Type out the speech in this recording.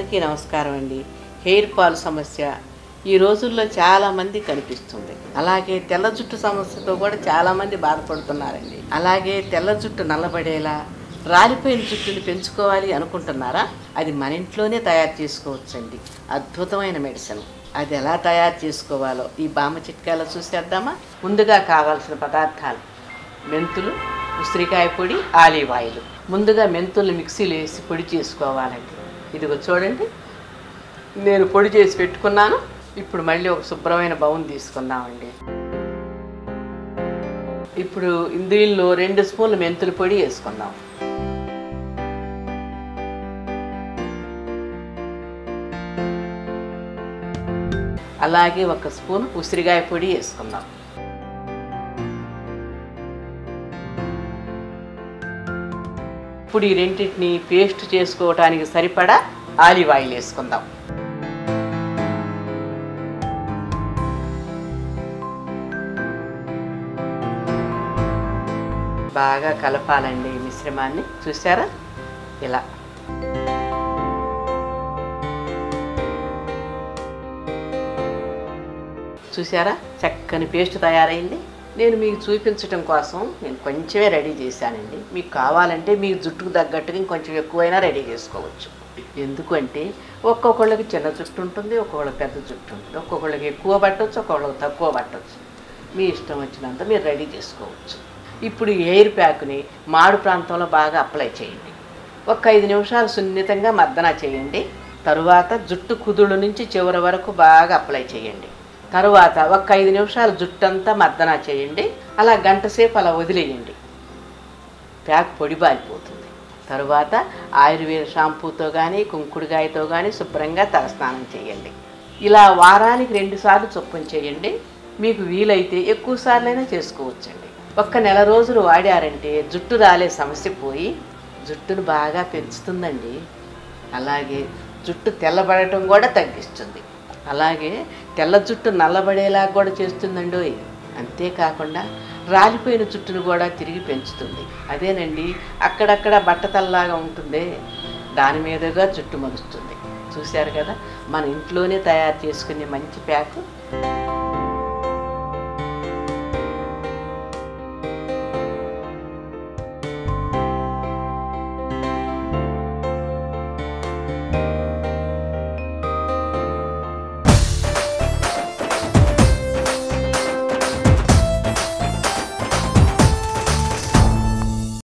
అందరికీ నమస్కారం అండి హెయిర్ ఫాల్ సమస్య ఈ రోజుల్లో చాలా మంది కనిపిస్తుంది అలాగే తెల్ల జుట్టు సమస్యతో కూడా చాలా మంది బాధపడుతున్నారండి అలాగే తెల్ల జుట్టు నల్లబడేలా రాలిపోయిన జుట్టుని పెంచుకోవాలి అనుకుంటున్నారా అది మన ఇంట్లోనే తయారు చేసుకోవచ్చండి అద్భుతమైన మెడిసిన్ అది ఎలా తయారు చేసుకోవాలో ఈ బామ చిట్కాలో చూసేద్దామా ముందుగా కావాల్సిన పదార్థాలు మెంతులు ఉసిరికాయ పొడి ఆలివ్ ఆయిల్ ముందుగా మెంతుల్ని మిక్సీలో వేసి పొడి చేసుకోవాలండి ఇదిగో చూడండి నేను పొడి చేసి పెట్టుకున్నాను ఇప్పుడు మళ్ళీ ఒక శుభ్రమైన బౌన్ తీసుకుందామండి ఇప్పుడు ఇందులో రెండు స్పూన్లు మెంతుల పొడి వేసుకుందాం అలాగే ఒక స్పూన్ ఉసిరికాయ పొడి వేసుకుందాం ఇప్పుడు ఈ రెండింటిని పేస్ట్ చేసుకోవడానికి సరిపడా ఆలివ్ ఆయిల్ వేసుకుందాం బాగా కలపాలండి ఈ మిశ్రమాన్ని చూసారా ఇలా చూసారా చక్కని పేస్ట్ తయారైంది నేను మీకు చూపించడం కోసం నేను కొంచెమే రెడీ చేశానండి మీకు కావాలంటే మీ జుట్టుకు తగ్గట్టుగా ఇంకొంచెం ఎక్కువైనా రెడీ చేసుకోవచ్చు ఎందుకంటే ఒక్కొక్కళ్ళకి చిన్న జుట్టు ఉంటుంది ఒక్కొక్కళ్ళకి పెద్ద జుట్టు ఉంటుంది ఒక్కొక్కళ్ళకి ఎక్కువ పట్టవచ్చు ఒక్కొక్కళ్ళకి తక్కువ పట్టవచ్చు మీ ఇష్టం వచ్చినంత మీరు రెడీ చేసుకోవచ్చు ఇప్పుడు ఈ ఎయిర్ ప్యాక్ని మాడు ప్రాంతంలో బాగా అప్లై చేయండి ఒక ఐదు నిమిషాలు సున్నితంగా మర్దన చేయండి తరువాత జుట్టు కుదుళ్ళు నుంచి చివరి వరకు బాగా అప్లై చేయండి తరువాత ఒక ఐదు నిమిషాలు జుట్టంతా మర్దన చేయండి అలా గంట సేపు అలా వదిలేయండి ప్యాక్ పొడిబారిపోతుంది తరువాత ఆయుర్వేద షాంపూతో కానీ కుంకుడుగాయతో కానీ శుభ్రంగా తలస్నానం చేయండి ఇలా వారానికి రెండుసార్లు చొప్పున చేయండి మీకు వీలైతే ఎక్కువ సార్లైనా చేసుకోవచ్చండి ఒక్క నెల రోజులు వాడారంటే జుట్టు రాలే సమస్య పోయి జుట్టును బాగా పెంచుతుందండి అలాగే జుట్టు తెల్లబడటం కూడా తగ్గిస్తుంది అలాగే తెల్ల జుట్టు నల్లబడేలా కూడా చేస్తుందండి అంతేకాకుండా రాలిపోయిన జుట్టును కూడా తిరిగి పెంచుతుంది అదేనండి అక్కడక్కడ బట్టతల్లాగా ఉంటుంది దాని మీదుగా జుట్టు మలుస్తుంది చూశారు కదా మన ఇంట్లోనే తయారు చేసుకునే మంచి ప్యాకు